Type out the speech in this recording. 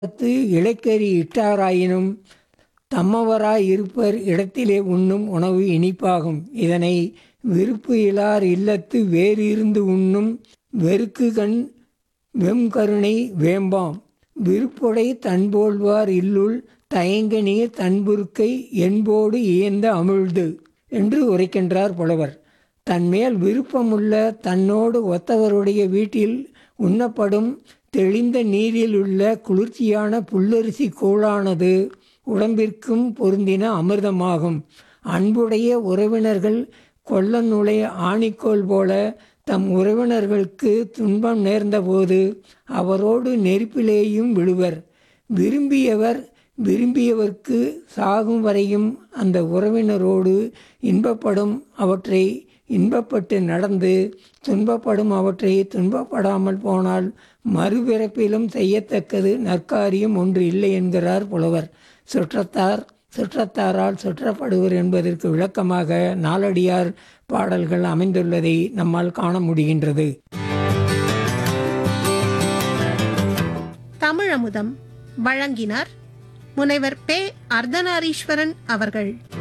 பத்து இலைக்கறி இட்டாராயினும் தம்மவராய் இருப்பர் இடத்திலே உண்ணும் உணவு இனிப்பாகும் இதனை விருப்பு இலார் இல்லத்து வேறு இருந்து உண்ணும் வெறுக்குகண் வெம்கருணை வேம்பாம் விருப்புடை தன்போல்வார் இல்லுள் தயங்க நீர் தன்புருக்கை என்போடு இயந்த அமிழ்து என்று உரைக்கின்றார் புலவர் தன்மேல் விருப்பமுள்ள தன்னோடு ஒத்தவருடைய வீட்டில் உண்ணப்படும் தெளிந்த நீரில் உள்ள குளிர்ச்சியான புல்லரிசி கூழானது உடம்பிற்கும் பொருந்தின அமிர்தமாகும் அன்புடைய உறவினர்கள் கொல்ல நுழைய ஆணிக்கோல் போல தம் உறவினர்களுக்கு துன்பம் நேர்ந்தபோது அவரோடு நெருப்பிலேயும் விழுவர் விரும்பியவர் விரும்பியவர்க்கு சாகும் வரையும் அந்த உறவினரோடு இன்பப்படும் அவற்றை இன்பப்பட்டு நடந்து துன்பப்படும் அவற்றை துன்பப்படாமல் போனால் மறுபிறப்பிலும் செய்யத்தக்கது நற்காரியம் ஒன்று இல்லை என்கிறார் புலவர் சுற்றத்தார் சுற்றத்தாரால் சுற்றப்படுவர் என்பதற்கு விளக்கமாக நாலடியார் பாடல்கள் அமைந்துள்ளதை நம்மால் காண முடிகின்றது தமிழமுதம் வழங்கினார் முனைவர் பே அர்த்தநாரீஸ்வரன் அவர்கள்